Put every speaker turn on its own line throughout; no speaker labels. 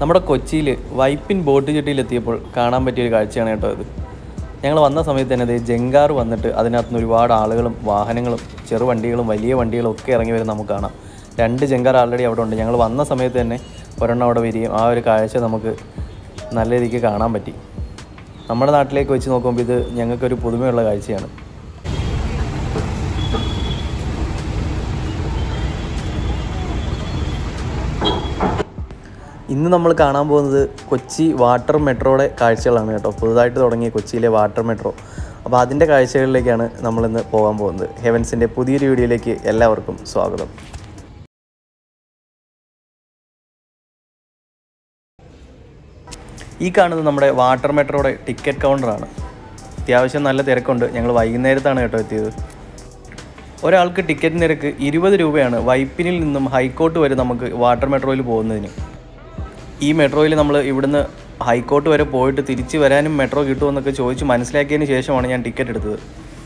നമ്മുടെ കൊച്ചിയിൽ വൈപ്പിൻ ബോട്ട് ചുട്ടിയിലെത്തിയപ്പോൾ കാണാൻ പറ്റിയൊരു കാഴ്ചയാണ് കേട്ടോ ഇത് ഞങ്ങൾ വന്ന സമയത്ത് തന്നെ ദേ ജങ്കാർ വന്നിട്ട് അതിനകത്ത് നിന്ന് ഒരുപാട് ആളുകളും വാഹനങ്ങളും ചെറുവണ്ടികളും വലിയ വണ്ടികളും ഒക്കെ ഇറങ്ങി വരും നമുക്ക് കാണാം രണ്ട് ജങ്കാർ ആൾറെഡി അവിടെ ഉണ്ട് ഞങ്ങൾ വന്ന സമയത്ത് തന്നെ ഒരെണ്ണം അവിടെ വരികയും ആ ഒരു കാഴ്ച നമുക്ക് നല്ല രീതിക്ക് കാണാൻ പറ്റി നമ്മുടെ നാട്ടിലേക്ക് വെച്ച് നോക്കുമ്പോൾ ഇത് ഞങ്ങൾക്കൊരു പുതുമയുള്ള കാഴ്ചയാണ് ഇന്ന് നമ്മൾ കാണാൻ പോകുന്നത് കൊച്ചി വാട്ടർ മെട്രോയുടെ കാഴ്ചകളാണ് കേട്ടോ പുതുതായിട്ട് തുടങ്ങിയ കൊച്ചിയിലെ വാട്ടർ മെട്രോ അപ്പോൾ അതിൻ്റെ കാഴ്ചകളിലേക്കാണ് നമ്മളിന്ന് പോകാൻ പോകുന്നത് ഹെവൻസിൻ്റെ പുതിയൊരു വീഡിയോയിലേക്ക് എല്ലാവർക്കും സ്വാഗതം ഈ കാണുന്നത് നമ്മുടെ വാട്ടർ മെട്രോയുടെ ടിക്കറ്റ് കൗണ്ടറാണ് അത്യാവശ്യം നല്ല തിരക്കുണ്ട് ഞങ്ങൾ വൈകുന്നേരത്താണ് കേട്ടോ എത്തിയത് ഒരാൾക്ക് ടിക്കറ്റ് നിരക്ക് ഇരുപത് രൂപയാണ് വൈപ്പിനിൽ നിന്നും ഹൈക്കോർട്ട് വരെ നമുക്ക് വാട്ടർ മെട്രോയിൽ പോകുന്നതിന് ഈ മെട്രോയിൽ നമ്മൾ ഇവിടുന്ന് ഹൈക്കോർട്ട് വരെ പോയിട്ട് തിരിച്ച് വരാനും മെട്രോ കിട്ടുമെന്നൊക്കെ ചോദിച്ച് മനസ്സിലാക്കിയതിന് ശേഷമാണ് ഞാൻ ടിക്കറ്റ് എടുത്തത്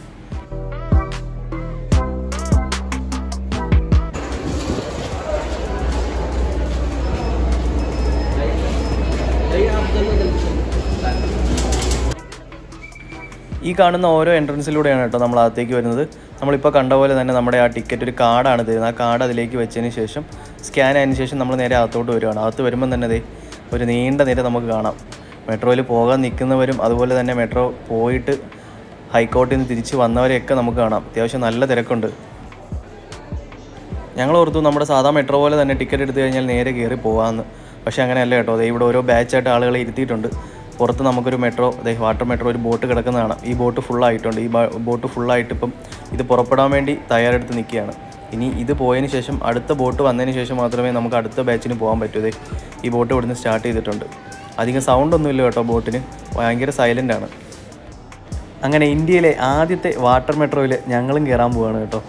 ഈ കാണുന്ന ഓരോ എൻട്രൻസിലൂടെയാണ് കേട്ടോ നമ്മൾ അകത്തേക്ക് വരുന്നത് നമ്മളിപ്പോൾ കണ്ട പോലെ തന്നെ നമ്മുടെ ആ ടിക്കറ്റ് ഒരു കാർഡാണ് തരുന്നത് ആ കാർഡ് അതിലേക്ക് വെച്ചതിന് ശേഷം സ്കാൻ ആയതിനു ശേഷം നമ്മൾ നേരെ അകത്തോട്ട് വരുവാണ് അകത്ത് വരുമ്പം തന്നെ ദേ ഒരു നീണ്ട നിര നമുക്ക് കാണാം മെട്രോയിൽ പോകാൻ നിൽക്കുന്നവരും അതുപോലെ തന്നെ മെട്രോ പോയിട്ട് ഹൈക്കോർട്ടിൽ നിന്ന് തിരിച്ച് വന്നവരെയൊക്കെ നമുക്ക് കാണാം അത്യാവശ്യം നല്ല തിരക്കുണ്ട് ഞങ്ങൾ ഓർത്തു നമ്മുടെ സാധാ മെട്രോ പോലെ തന്നെ ടിക്കറ്റ് എടുത്തു കഴിഞ്ഞാൽ നേരെ കയറി പോകാമെന്ന് പക്ഷേ അങ്ങനെയല്ല കേട്ടോ ദേ ഇവിടെ ഓരോ ബാച്ചായിട്ട് ആളുകളെ ഇരുത്തിയിട്ടുണ്ട് പുറത്ത് നമുക്കൊരു മെട്രോ ദേ വാട്ടർ മെട്രോ ഒരു ബോട്ട് കിടക്കുന്ന കാണാം ഈ ബോട്ട് ഫുള്ളായിട്ടുണ്ട് ഈ ബ- ബോട്ട് ഫുള്ളായിട്ട് ഇപ്പം ഇത് പുറപ്പെടാൻ വേണ്ടി തയ്യാറെടുത്ത് നിൽക്കുകയാണ് ഇനി ഇത് പോയതിന് ശേഷം അടുത്ത ബോട്ട് വന്നതിന് ശേഷം മാത്രമേ നമുക്ക് അടുത്ത ബാച്ചിന് പോകാൻ പറ്റൂ ദേ ഈ ബോട്ട് ഇവിടുന്ന് സ്റ്റാർട്ട് ചെയ്തിട്ടുണ്ട് അധികം സൗണ്ട് ഒന്നുമില്ല കേട്ടോ ബോട്ടിന് ഭയങ്കര സൈലൻ്റ് ആണ് അങ്ങനെ ഇന്ത്യയിലെ ആദ്യത്തെ വാട്ടർ മെട്രോയിൽ ഞങ്ങളും കയറാൻ പോവുകയാണ് കേട്ടോ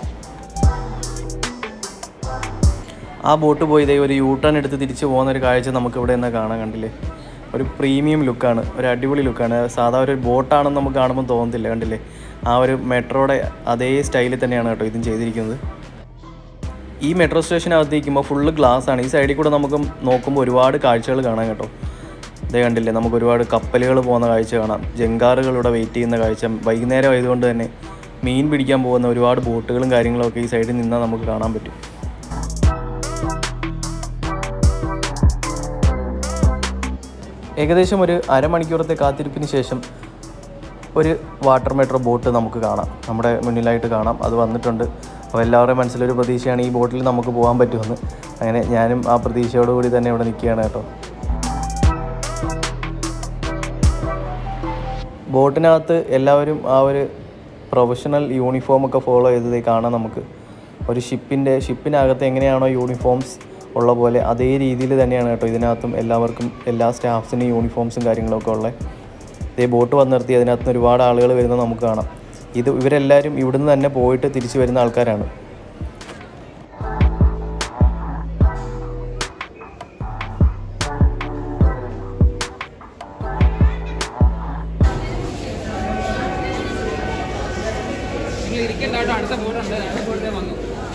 ആ ബോട്ട് പോയി ഇതേ ഒരു യൂ ടേൺ എടുത്ത് തിരിച്ചു പോകുന്ന ഒരു കാഴ്ച നമുക്ക് ഇവിടെ നിന്ന് കാണാൻ കണ്ടില്ലേ ഒരു പ്രീമിയം ലുക്കാണ് ഒരു അടിപൊളി ലുക്കാണ് സാധാ ഒരു ബോട്ടാണെന്ന് നമുക്ക് കാണുമ്പോൾ തോന്നത്തില്ല കണ്ടില്ലേ ആ ഒരു മെട്രോയുടെ അതേ സ്റ്റൈലിൽ തന്നെയാണ് കേട്ടോ ഇതും ചെയ്തിരിക്കുന്നത് ഈ മെട്രോ സ്റ്റേഷനകത്ത് നിൽക്കുമ്പോൾ ഫുള്ള് ഗ്ലാസ് ആണ് ഈ സൈഡിൽ കൂടെ നമുക്ക് നോക്കുമ്പോൾ ഒരുപാട് കാഴ്ചകൾ കാണാം കേട്ടോ ഇതേ കണ്ടില്ലേ നമുക്ക് ഒരുപാട് കപ്പലുകൾ പോകുന്ന കാഴ്ച കാണാം ജങ്കാറുകൾ ഇവിടെ വെയിറ്റ് ചെയ്യുന്ന കാഴ്ച വൈകുന്നേരം ആയതുകൊണ്ട് തന്നെ മീൻ പിടിക്കാൻ പോകുന്ന ഒരുപാട് ബോട്ടുകളും കാര്യങ്ങളും ഒക്കെ ഈ സൈഡിൽ നിന്നാൽ നമുക്ക് കാണാൻ പറ്റും ഏകദേശം ഒരു അരമണിക്കൂറത്തെ കാത്തിരിപ്പിന് ശേഷം ഒരു വാട്ടർ മെട്രോ ബോട്ട് നമുക്ക് കാണാം നമ്മുടെ മുന്നിലായിട്ട് കാണാം അത് വന്നിട്ടുണ്ട് അപ്പോൾ എല്ലാവരുടെയും മനസ്സിലൊരു പ്രതീക്ഷയാണ് ഈ ബോട്ടിൽ നമുക്ക് പോകാൻ പറ്റുമെന്ന് അങ്ങനെ ഞാനും ആ പ്രതീക്ഷയോടുകൂടി തന്നെ ഇവിടെ നിൽക്കുകയാണ് കേട്ടോ ബോട്ടിനകത്ത് എല്ലാവരും ആ ഒരു പ്രൊഫഷണൽ യൂണിഫോം ഒക്കെ ഫോളോ ചെയ്തത് കാണാം നമുക്ക് ഒരു ഷിപ്പിൻ്റെ ഷിപ്പിനകത്ത് എങ്ങനെയാണോ യൂണിഫോംസ് ഉള്ള പോലെ അതേ രീതിയിൽ തന്നെയാണ് കേട്ടോ ഇതിനകത്തും എല്ലാവർക്കും എല്ലാ സ്റ്റാഫ്സിനും യൂണിഫോംസും കാര്യങ്ങളൊക്കെ ഉള്ളത് ഇതേ ബോട്ട് വന്ന് നിർത്തി അതിനകത്ത് നിന്ന് ഒരുപാട് ആളുകൾ വരുന്നത് നമുക്ക് കാണാം ഇത് ഇവരെല്ലാവരും ഇവിടുന്ന് തന്നെ പോയിട്ട് തിരിച്ചു വരുന്ന ആൾക്കാരാണ്
നിങ്ങൾ ഇരിക്കേണ്ട കേട്ടോ അടുത്ത ബോട്ടുണ്ട് അടുത്ത ബോട്ടിൽ വന്നു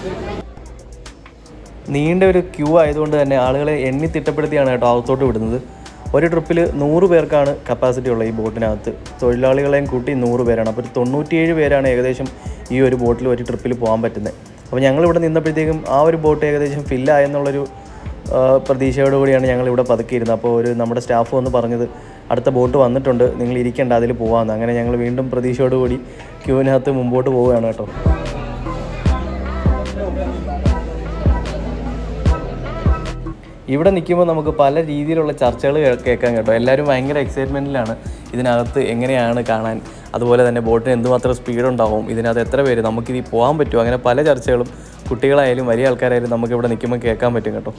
നീണ്ട ഒരു ക്യൂ ആയതുകൊണ്ട് തന്നെ ആളുകളെ എണ്ണി തിട്ടപ്പെടുത്തിയാണ് കേട്ടോ അകത്തോട്ട് വിടുന്നത് ഒരു ട്രിപ്പിൽ നൂറ് പേർക്കാണ് കപ്പാസിറ്റി ഉള്ളത് ഈ ബോട്ടിനകത്ത് തൊഴിലാളികളെയും കൂട്ടി നൂറ് പേരാണ് അപ്പോൾ ഒരു തൊണ്ണൂറ്റിയേഴ് പേരാണ് ഏകദേശം ഈ ഒരു ബോട്ടിൽ ഒരു ട്രിപ്പിൽ പോകാൻ പറ്റുന്നത് അപ്പോൾ ഞങ്ങളിവിടെ നിന്നപ്പോഴത്തേക്കും ആ ഒരു ബോട്ട് ഏകദേശം ഫില്ലായെന്നുള്ളൊരു ആ, പ്രതീക്ഷയോട് കൂടിയാണ് ഞങ്ങൾ ഇവിടെ പതുക്കിയിരുന്നത് അപ്പോൾ ഒരു നമ്മുടെ സ്റ്റാഫ് വന്ന് പറഞ്ഞത് അടുത്ത ബോട്ട് വന്നിട്ടുണ്ട് നിങ്ങൾ ഇരിക്കേണ്ട അതിൽ പോകാമെന്ന് അങ്ങനെ ഞങ്ങൾ വീണ്ടും പ്രതീക്ഷയോട് കൂടി ക്യൂവിനകത്ത് മുമ്പോട്ട് പോവുകയാണ് കേട്ടോ ഇവിടെ നിൽക്കുമ്പോൾ നമുക്ക് പല രീതിയിലുള്ള ചർച്ചകൾ കേ- കേൾക്കാൻ കേട്ടോ എല്ലാവരും ഭയങ്കര എക്സൈറ്റ്മെൻറ്റിലാണ് ഇതിനകത്ത് എങ്ങനെയാണ് കാണാൻ അതുപോലെ തന്നെ ബോട്ടിന് എന്തുമാത്രം സ്പീഡ് ഉണ്ടാവും ഇതിനകത്ത് എത്ര പേര് നമുക്കിത് പോകാൻ പറ്റുമോ അങ്ങനെ പല ചർച്ചകളും കുട്ടികളായാലും വലിയ ആൾക്കാരായാലും നമുക്ക് ഇവിടെ നിൽക്കുമ്പോൾ കേൾക്കാൻ പറ്റും കേട്ടോ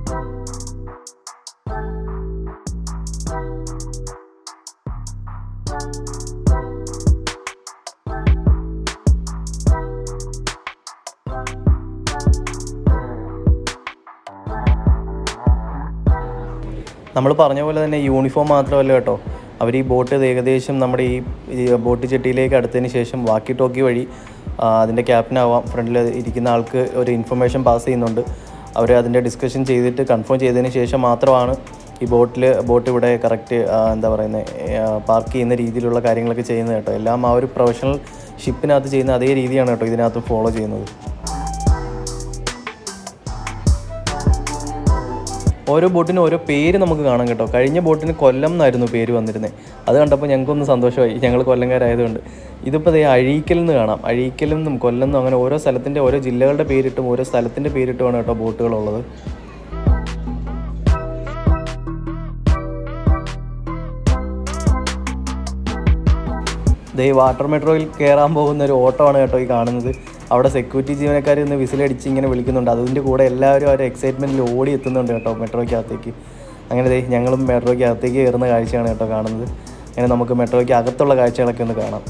നമ്മൾ പറഞ്ഞ പോലെ തന്നെ യൂണിഫോം മാത്രമല്ല കേട്ടോ അവർ ഈ ബോട്ട് ഇത് ഏകദേശം നമ്മുടെ ഈ ഈ ബോട്ട് ചെട്ടിയിലേക്ക് അടുത്തതിന് ശേഷം വാക്കി ടോക്കി വഴി ആ, അതിൻ്റെ ക്യാപ്റ്റനാവാം ഫ്രണ്ടിൽ ഇരിക്കുന്ന ആൾക്ക് ഒരു ഇൻഫർമേഷൻ പാസ് ചെയ്യുന്നുണ്ട് അവർ അതിൻ്റെ ഡിസ്കഷൻ ചെയ്തിട്ട് കൺഫേം ചെയ്തതിന് ശേഷം മാത്രമാണ് ഈ ബോട്ടിൽ ബോട്ട് ഇവിടെ കറക്റ്റ് എന്താ പറയുന്നത് പാർക്ക് ചെയ്യുന്ന രീതിയിലുള്ള കാര്യങ്ങളൊക്കെ ചെയ്യുന്നത് കേട്ടോ എല്ലാം ആ ഒരു പ്രൊഫഷണൽ ഷിപ്പിനകത്ത് ചെയ്യുന്ന അതേ രീതിയാണ് കേട്ടോ ഇതിനകത്ത് ഫോളോ ചെയ്യുന്നത് ഓരോ ബോട്ടിനും ഓരോ പേര് നമുക്ക് കാണാം കേട്ടോ കഴിഞ്ഞ ബോട്ടിന് കൊല്ലം എന്നായിരുന്നു പേര് വന്നിരുന്നത് അത് കണ്ടപ്പോൾ ഞങ്ങൾക്കൊന്ന് സന്തോഷമായി ഞങ്ങൾ കൊല്ലംകാരായതുകൊണ്ട് ഇതിപ്പോൾ ദേ അഴീക്കൽ നിന്ന് കാണാം അഴീക്കൽ നിന്നും കൊല്ലം നിന്നും അങ്ങനെ ഓരോ സ്ഥലത്തിൻ്റെ ഓരോ ജില്ലകളുടെ പേരിട്ടും ഓരോ സ്ഥലത്തിൻ്റെ പേരിട്ടുമാണ് കേട്ടോ ബോട്ടുകളുള്ളത് ദേ വാട്ടർ മെട്രോയിൽ കയറാൻ പോകുന്ന ഒരു ഓട്ടമാണ് കേട്ടോ ഈ കാണുന്നത് അവിടെ സെക്യൂരിറ്റി ജീവനക്കാർ ഇന്ന് വിസിലടിച്ച് ഇങ്ങനെ വിളിക്കുന്നുണ്ട് അതിൻ്റെ കൂടെ എല്ലാവരും ആ ഒരു എക്സൈറ്റ്മെൻറ്റിൽ ഓടി എത്തുന്നുണ്ട് കേട്ടോ മെട്രോയ്ക്കകത്തേക്ക് അങ്ങനെ ദേ ഞങ്ങളും മെട്രോയ്ക്കകത്തേക്ക് കയറുന്ന കാഴ്ചയാണ് കേട്ടോ കാണുന്നത് അങ്ങനെ നമുക്ക് മെട്രോയ്ക്ക് അകത്തുള്ള കാഴ്ചകളൊക്കെ ഒന്ന് കാണാം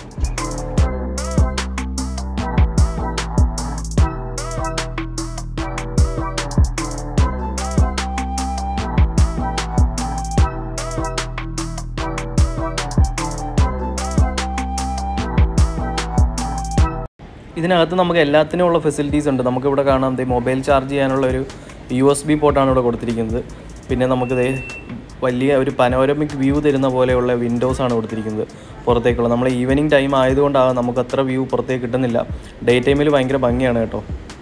ഇതിനകത്ത് നമുക്ക് എല്ലാത്തിനും ഉള്ള ഫെസിലിറ്റീസ് ഉണ്ട് നമുക്കിവിടെ കാണാം ദേ മൊബൈൽ ചാർജ് ചെയ്യാനുള്ള ഒരു യു എസ് ബി പോർട്ടാണ് ഇവിടെ കൊടുത്തിരിക്കുന്നത് പിന്നെ നമുക്ക് ദേ വലിയ ഒരു പനോരമിക് വ്യൂ തരുന്ന പോലെയുള്ള വിൻഡോസ് ആണ് കൊടുത്തിരിക്കുന്നത് പുറത്തേക്കുള്ള നമ്മൾ ഈവനിങ് ടൈം ആയതുകൊണ്ടാണ് നമുക്ക് അത്ര വ്യൂ പുറത്തേക്ക് കിട്ടുന്നില്ല ഡേ ടൈമിൽ ഭയങ്കര ഭംഗിയാണ് കേട്ടോ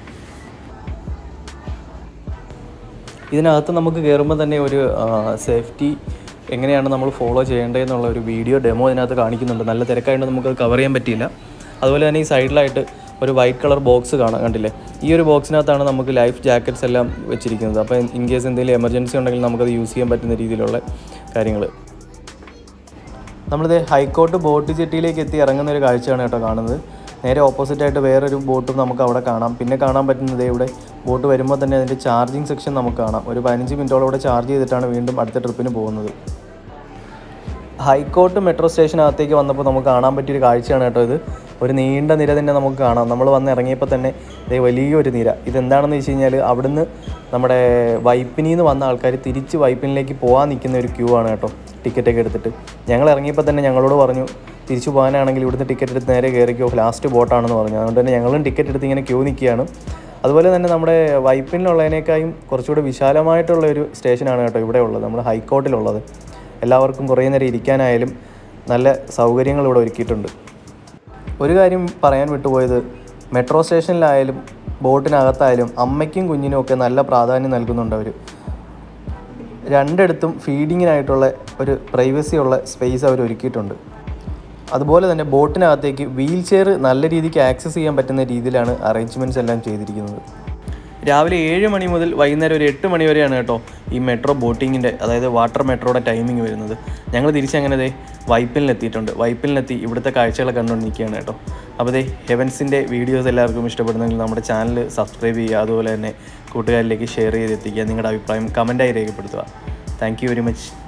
ഇതിനകത്ത് നമുക്ക് കയറുമ്പോൾ തന്നെ ഒരു സേഫ്റ്റി എങ്ങനെയാണ് നമ്മൾ ഫോളോ ചെയ്യേണ്ടതെന്നുള്ള ഒരു വീഡിയോ ഡെമോ ഇതിനകത്ത് കാണിക്കുന്നുണ്ട് നല്ല തിരക്കായിട്ട് നമുക്ക് കവർ ചെയ്യാൻ പറ്റിയില്ല അതുപോലെ തന്നെ ഈ സൈഡിലായിട്ട് ഒരു വൈറ്റ് കളർ ബോക്സ് കാണാം കണ്ടില്ലേ ഈ ഒരു ബോക്സിനകത്താണ് നമുക്ക് ലൈഫ് ജാക്കറ്റ്സ് എല്ലാം വെച്ചിരിക്കുന്നത് അപ്പോൾ ഇൻ കേസ് എന്തെങ്കിലും എമർജൻസി ഉണ്ടെങ്കിൽ നമുക്കത് യൂസ് ചെയ്യാൻ പറ്റുന്ന രീതിയിലുള്ള കാര്യങ്ങൾ നമ്മളിത് ഹൈക്കോട്ട് ബോട്ട് ജെട്ടിയിലേക്ക് എത്തി ഇറങ്ങുന്ന ഒരു കാഴ്ചയാണ് കേട്ടോ കാണുന്നത് നേരെ ഓപ്പോസിറ്റ് ആയിട്ട് വേറൊരു ബോട്ടും നമുക്ക് അവിടെ കാണാം പിന്നെ കാണാൻ പറ്റുന്നത് ഇവിടെ ബോട്ട് വരുമ്പോൾ തന്നെ അതിൻ്റെ ചാർജിങ് സെക്ഷൻ നമുക്ക് കാണാം ഒരു പതിനഞ്ച് മിനിറ്റോളം ഇവിടെ ചാർജ് ചെയ്തിട്ടാണ് വീണ്ടും അടുത്ത ട്രിപ്പിന് പോകുന്നത് ഹൈക്കോട്ട് മെട്രോ സ്റ്റേഷനകത്തേക്ക് വന്നപ്പോൾ നമുക്ക് കാണാൻ പറ്റിയൊരു കാഴ്ചയാണ് കേട്ടോ ഇത് ഒരു നീണ്ട നിര തന്നെ നമുക്ക് കാണാം നമ്മൾ വന്ന് ഇറങ്ങിയപ്പോൾ തന്നെ ദേ വലിയൊരു നിര ഇതെന്താണെന്ന് വെച്ച് കഴിഞ്ഞാൽ അവിടുന്ന് നമ്മുടെ വൈപ്പിനിൽ നിന്ന് വന്ന ആൾക്കാർ തിരിച്ച് വൈപ്പിനിലേക്ക് പോകാൻ നിൽക്കുന്ന ഒരു ക്യൂ ആണ് കേട്ടോ ടിക്കറ്റൊക്കെ എടുത്തിട്ട് ഞങ്ങൾ ഇറങ്ങിയപ്പോൾ തന്നെ ഞങ്ങളോട് പറഞ്ഞു തിരിച്ചു പോകാനാണെങ്കിൽ ഇവിടുന്ന് ടിക്കറ്റ് എടുത്ത് നേരെ കയറിക്കോ ലാസ്റ്റ് ബോട്ടാണെന്ന് പറഞ്ഞു അതുകൊണ്ട് തന്നെ ഞങ്ങളും ടിക്കറ്റ് എടുത്ത് ഇങ്ങനെ ക്യൂ നിൽക്കുകയാണ് അതുപോലെ തന്നെ നമ്മുടെ വൈപ്പിനിലുള്ളതിനേക്കാളും കുറച്ചുകൂടി വിശാലമായിട്ടുള്ള ഒരു സ്റ്റേഷനാണ് കേട്ടോ ഇവിടെ ഉള്ളത് നമ്മുടെ ഹൈക്കോർട്ടിലുള്ളത് എല്ലാവർക്കും കുറേ നേരം ഇരിക്കാനായാലും നല്ല സൗകര്യങ്ങൾ ഇവിടെ ഒരുക്കിയിട്ടുണ്ട് ഒരു കാര്യം പറയാൻ വിട്ടുപോയത് മെട്രോ സ്റ്റേഷനിലായാലും ബോട്ടിനകത്തായാലും അമ്മയ്ക്കും കുഞ്ഞിനും ഒക്കെ നല്ല പ്രാധാന്യം നൽകുന്നുണ്ട് അവർ രണ്ടിടത്തും ഫീഡിങ്ങിനായിട്ടുള്ള ഒരു പ്രൈവസി ഉള്ള സ്പേസ് അവർ ഒരുക്കിയിട്ടുണ്ട് അതുപോലെ തന്നെ ബോട്ടിനകത്തേക്ക് വീൽ ചെയർ നല്ല രീതിക്ക് ആക്സസ് ചെയ്യാൻ പറ്റുന്ന രീതിയിലാണ് അറേഞ്ച്മെൻറ്റ്സ് എല്ലാം ചെയ്തിരിക്കുന്നത് രാവിലെ ഏഴ് മണി മുതൽ വൈകുന്നേരം ഒരു എട്ട് മണി വരെയാണ് കേട്ടോ ഈ മെട്രോ ബോട്ടിങ്ങിൻ്റെ അതായത് വാട്ടർ മെട്രോയുടെ ടൈമിംഗ് വരുന്നത് ഞങ്ങൾ തിരിച്ചങ്ങനെ ദേ വൈപ്പിലിനെത്തിയിട്ടുണ്ട് വൈപ്പിലിനെത്തി ഇവിടുത്തെ കാഴ്ചകളൊക്കെ കണ്ടുകൊണ്ട് നിൽക്കുകയാണ് കേട്ടോ അപ്പോൾ ദേ ഹെവൻസിൻ്റെ വീഡിയോസ് എല്ലാവർക്കും ഇഷ്ടപ്പെടുന്നെങ്കിൽ നമ്മുടെ ചാനൽ സബ്സ്ക്രൈബ് ചെയ്യുക അതുപോലെ തന്നെ കൂട്ടുകാരിലേക്ക് ഷെയർ ചെയ്ത് എത്തിക്കുക നിങ്ങളുടെ അഭിപ്രായം കമൻറ്റായി രേഖപ്പെടുത്തുക താങ്ക് യു വെരി മച്ച്